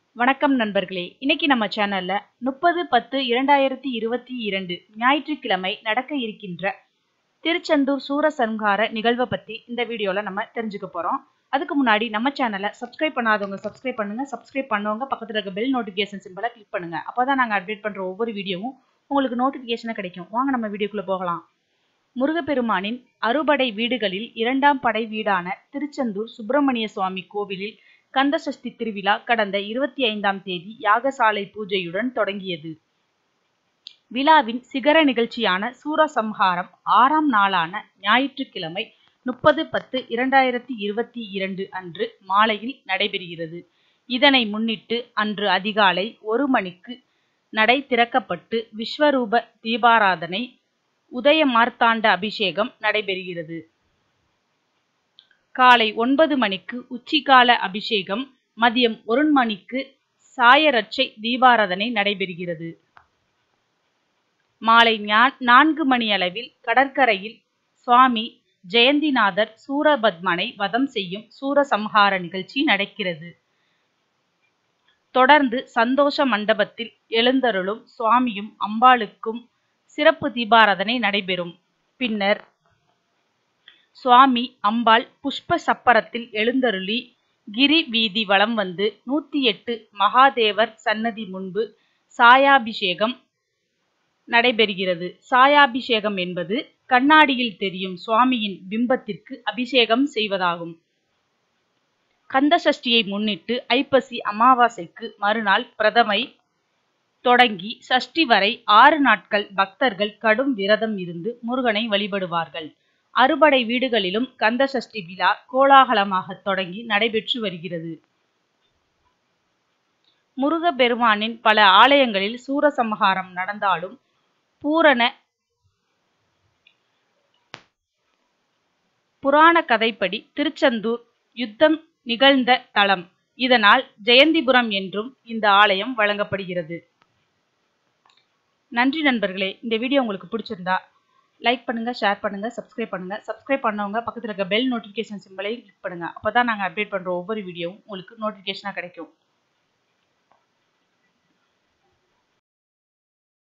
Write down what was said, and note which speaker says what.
Speaker 1: வணக்கம் நண்பர்களே இன்னைக்கு நம்ம சேனல்ல முப்பது பத்து இரண்டாயிரத்தி இருபத்தி இரண்டு ஞாயிற்றுக்கிழமை நடக்க இருக்கின்ற திருச்செந்தூர் சூரசம்ஹார நிகழ்வை பத்தி இந்த வீடியோல நம்ம தெரிஞ்சுக்க போறோம் அதுக்கு முன்னாடி நம்ம சேனலை சப்ஸ்கிரைப் பண்ணாதவங்க சப்ஸ்கிரைப் பண்ணுங்க சப்ஸ்கிரைப் பண்ணவங்க பக்கத்துல இருக்க பெல் நோட்டிபிகேஷன் சிம்பிளை கிளிக் பண்ணுங்க அப்பதான் நாங்க அப்டேட் பண்ற ஒவ்வொரு வீடியோவும் உங்களுக்கு நோட்டிபிகேஷனா கிடைக்கும் வாங்க நம்ம வீடியோக்குள்ள போகலாம் முருகப்பெருமானின் அறுபடை வீடுகளில் இரண்டாம் படை வீடான திருச்செந்தூர் சுப்பிரமணிய சுவாமி கோவிலில் கந்தசஷ்டி திருவிழா கடந்த இருபத்தி ஐந்தாம் தேதி யாகசாலை பூஜையுடன் தொடங்கியது விழாவின் சிகர நிகழ்ச்சியான சூரசம்ஹாரம் ஆறாம் நாளான ஞாயிற்றுக்கிழமை முப்பது பத்து இரண்டாயிரத்தி இருபத்தி இரண்டு அன்று மாலையில் நடைபெறுகிறது இதனை முன்னிட்டு அன்று அதிகாலை ஒரு மணிக்கு நடை திறக்கப்பட்டு விஸ்வரூப தீபாராதனை உதய மார்த்தாண்ட அபிஷேகம் நடைபெறுகிறது காலை ஒன்பது மணிக்கு உச்சிகால அபிஷேகம் மதியம் ஒரு மணிக்கு சாயரட்சை தீபாராதனை நடைபெறுகிறது மாலை நான்கு மணி அளவில் கடற்கரையில் சுவாமி ஜெயந்திநாதர் சூரபத்மனை வதம் செய்யும் சூரசம்ஹார நிகழ்ச்சி நடக்கிறது தொடர்ந்து சந்தோஷ மண்டபத்தில் எழுந்தருளும் சுவாமியும் அம்பாளுக்கும் சிறப்பு தீபாராதனை நடைபெறும் பின்னர் சுவாமி அம்பாள் புஷ்ப சப்பரத்தில் எழுந்தருளி கிரி வீதி வலம் வந்து நூத்தி எட்டு மகாதேவர் சன்னதி முன்பு சாயாபிஷேகம் நடைபெறுகிறது சாயாபிஷேகம் என்பது கண்ணாடியில் தெரியும் சுவாமியின் பிம்பத்திற்கு அபிஷேகம் செய்வதாகும் கந்த சஷ்டியை முன்னிட்டு ஐப்பசி அமாவாசைக்கு மறுநாள் பிரதமை தொடங்கி சஷ்டி வரை ஆறு நாட்கள் பக்தர்கள் கடும் விரதம் இருந்து முருகனை வழிபடுவார்கள் அறுபடை வீடுகளிலும் கந்த சஷ்டி விழா கோலாகலமாக தொடங்கி நடைபெற்று வருகிறது முருக பெருமானின் பல ஆலயங்களில் சூரசம்ஹாரம் நடந்தாலும் பூரண புராண கதைப்படி திருச்செந்தூர் யுத்தம் நிகழ்ந்த தலம் இதனால் ஜெயந்திபுரம் என்றும் இந்த ஆலயம் வழங்கப்படுகிறது நன்றி நண்பர்களே இந்த வீடியோ உங்களுக்கு பிடிச்சிருந்தா லைக் பண்ணுங்க ஷேர் பண்ணுங்க சப்ஸ்கிரைப் பண்ணுங்க சப்ஸ்கிரைப் பண்ணவங்க பக்கத்தில் இருக்க பெல் நோட்டிஃபிகேஷன் சிம்பிளை கிளிக் பண்ணுங்க அப்பதான் நாங்கள் அப்டேட் பண்ற ஒவ்வொரு வீடியோவும் உங்களுக்கு நோட்டிஃபிகேஷனாக கிடைக்கும்